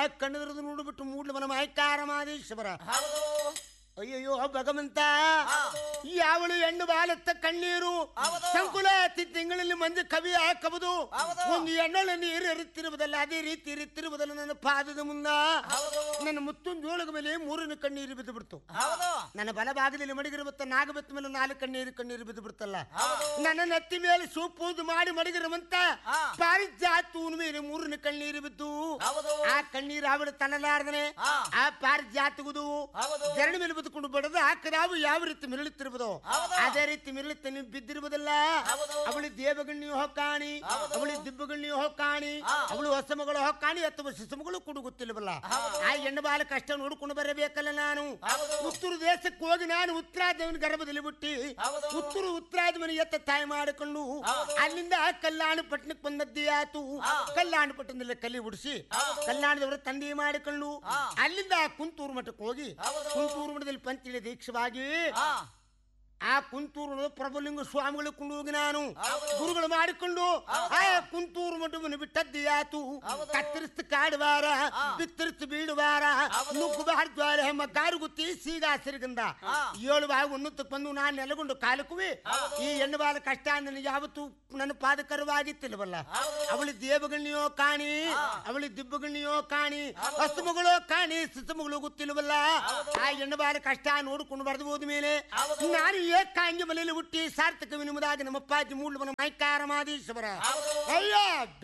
ಕಣ್ಣದ್ರದ್ದು ನೋಡ್ಬಿಟ್ಟು ಮೂಡ್ಲು ಮನ ಮಾಯ್ಕಾರ ಮಾದೇಶ್ವರ ಹೌದು ಅಯ್ಯಯ್ಯೋ ಭಗವಂತ ಯಾವಳು ಹೆಣ್ಣು ಬಾಲತ್ತ ಕಣ್ಣೀರು ಹೌದು. ಸಂಕುಲ ಅತಿ ತಿಂಗಳಲ್ಲಿ ಮಂದಿ ಕವಿ ಹಾಕಬಹುದು ಹೌದು. ಒಂದು ಹೆಣ್ಣಳು ನೀರು ಎರುತ್ತಿರುವುದಲ್ಲ ಅದೇ ರೀತಿ ಇರುತ್ತಿರುವುದಲ್ಲ ನನ್ನ ಪಾದದ ಮುನ್ನ ಹೌದು ನನ್ನ ಮುತ್ತೊಂದು ಜೋಳದ ಮೇಲೆ ಮೂರನ್ನು ಕಣ್ಣೀರು ಬಿದ್ದು ಬಿಡ್ತು ಹೌದು ನನ್ನ ಬಲಭಾಗದಲ್ಲಿ ಮಡಗಿರುವತ್ತ ನಾಗಬೆತ್ತ ಮೇಲೆ ನಾಲ್ಕು ಕಣ್ಣೀರು ಕಣ್ಣೀರು ಬಿದ್ದು ಬಿಡ್ತಲ್ಲ ಹೌದು ನನ್ನ ನೆತ್ತಿ ಮೇಲೆ ಸೂಪೂದು ಮಾಡಿ ಮಡಗಿರುವಂತ ಹಾ. ಪಾರಿಜಾತೂನ್ ಮೇಲೆ ಮೂರನ್ನು ಕಣ್ಣೀರು ಬಿದ್ದು ಹೌದು ಆ ಕಣ್ಣೀರು ಅವಳು ತನ್ನಲಾರ್ದನೆ ಹಾ. ಆ ಪಾರಿಜಾತಗುದು ಹೌದು ಜರಡಿ ಮೇಲೆ ಬದುಕೊಂಡು ಬಡದು ಆ ಕದಾವು ಯಾವ ರೀತಿ ಮಿರಳುತ್ತಿರುವುದು ಹೌದು. ಅದೇ ರೀತಿ ಮಿರಳುತ್ತೆ ನೀವು ಬಿದ್ದಿರುವುದಲ್ಲ ಹೌದು. ಅವಳು ದೇವಗಣ್ಣಿಯು ಹೊಕ್ಕಾಣಿ ಹೌದು. ಅವಳು ದಿಬ್ಬಗಣ್ಣಿಯು ಹೊಕ್ಕಾಣಿ ಹಾ. ಅವಳು ಹೊಸ ಮಗಳು ಹೊಕ್ಕಾಣಿ ಅಥವಾ ಶಿಶುಮಗಳು ಕೂಡ ಗೊತ್ತಿಲ್ಲವಲ್ಲ ಹೌದು. ಆ ಹೆಣ್ಣು ಬಾಲ ಕಷ್ಟ ನೋಡ್ಕೊಂಡು ಬರಬೇಕಲ್ಲ ನಾನು ಹೌದು. ಉತ್ತರ ದೇಶಕ್ಕೆ ಹೋಗಿ ನಾನು ಉತ್ತರಾದವನ ಗರ್ಭದಲ್ಲಿ ಹುಟ್ಟಿ ಹೌದು. ಉತ್ತರ ಉತ್ತರಾದವನ ಎತ್ತ ತಾಯಿ ಮಾಡಿಕೊಂಡು ಹೌದು. ಅಲ್ಲಿಂದ ಕಲ್ಯಾಣ ಪಟ್ಟಣಕ್ಕೆ ಬಂದದ್ದೇ ಆತು ಹಾ. ಕಲ್ಯಾಣ ಪಟ್ಟಣದಲ್ಲಿ ಕಲಿ ಉಡಿಸಿ ಹೌದು. ಕಲ್ಯಾಣದವರ ತಂದೆ ಮಾಡಿಕೊಂಡು ಹಾ. ಅಲ್ಲಿಂದ ಕುಂತೂರು ಮಠಕ್ಕೆ ಹೋಗಿ ಹೌದು. ಕುಂತೂರು ಮಠದಲ್ಲಿ ಪಂಚಳಿ ದೀಕ್ಷವಾಗಿ ಹಾ ಆ ಕುಂತೂರು ಪ್ರಭುಲಿಂಗ ಸ್ವಾಮಿಗಳು ಕೊಂಡು ಹೋಗಿ ನಾನು ಹೌದು. ಗುರುಗಳು ಮಾಡಿಕೊಂಡು ಹೌದು. ಆ ಕುಂತೂರು ಮಠವನ್ನು ಬಿಟ್ಟದ್ದೇ ಆತು ಹೌದು. ಕತ್ತರಿಸ್ತು ಕಾಡುವಾರ ಹಾ. ಬಿತ್ತರಿಸ್ತು ಬೀಳುವಾರ ಹೌದು. ನುಗ್ಗು ಬಾರ್ದ್ವಾರ ಹೆಮ್ಮ ಗಾರು ಗುತ್ತಿ ಸೀಗ ಸಿರಿಗಂದ ಹಾ. ಏಳು ಬಾಯಿ ಉನ್ನತಕ್ಕೆ ಬಂದು ನಾನು ನೆಲಗೊಂಡು ಕಾಲಕ್ಕುವೆ ಹೌದು. ಈ ಹೆಣ್ಣು ಬಾಲ ಕಷ್ಟ ನನಗೆ ಯಾವತ್ತೂ ನನ್ನ ಪಾದಕರವಾಗಿತ್ತಿಲ್ಲವಲ್ಲ ಹೌದು. ಅವಳಿ ದೇವಗಣ್ಣಿಯೋ ಕಾಣಿ ಹಾ. ಅವಳಿ ದಿಬ್ಬಗಣ್ಣಿಯೋ ಕಾಣಿ ಹೌದು. ಹಸುಮಗಳೋ ಕಾಣಿ ಸಿಸುಮಗಳು ಗೊತ್ತಿಲ್ಲವಲ್ಲ ಹೌದು. ಆ ಹೆಣ್ಣು ಬಾಲ ಕಷ್ಟ ನೋಡಿಕೊಂಡು ಬರೆದು ಹೋದ ಮೇಲೆ ಹೌದು. ನಾನು ಏಕಾಂಗಿ ಮಲೆಯಲ್ಲಿ ಹುಟ್ಟಿ ಸಾರ್ಥಕ ವಿನಿಮದಾಗಿ ನಮ್ಮ ಅಪ್ಪಾಜಿ ಮೂಡ್ಲು ಮನ ಮೈಕಾರ ಮಾದೀಶ್ವರ ಹೌದು. ಅಯ್ಯ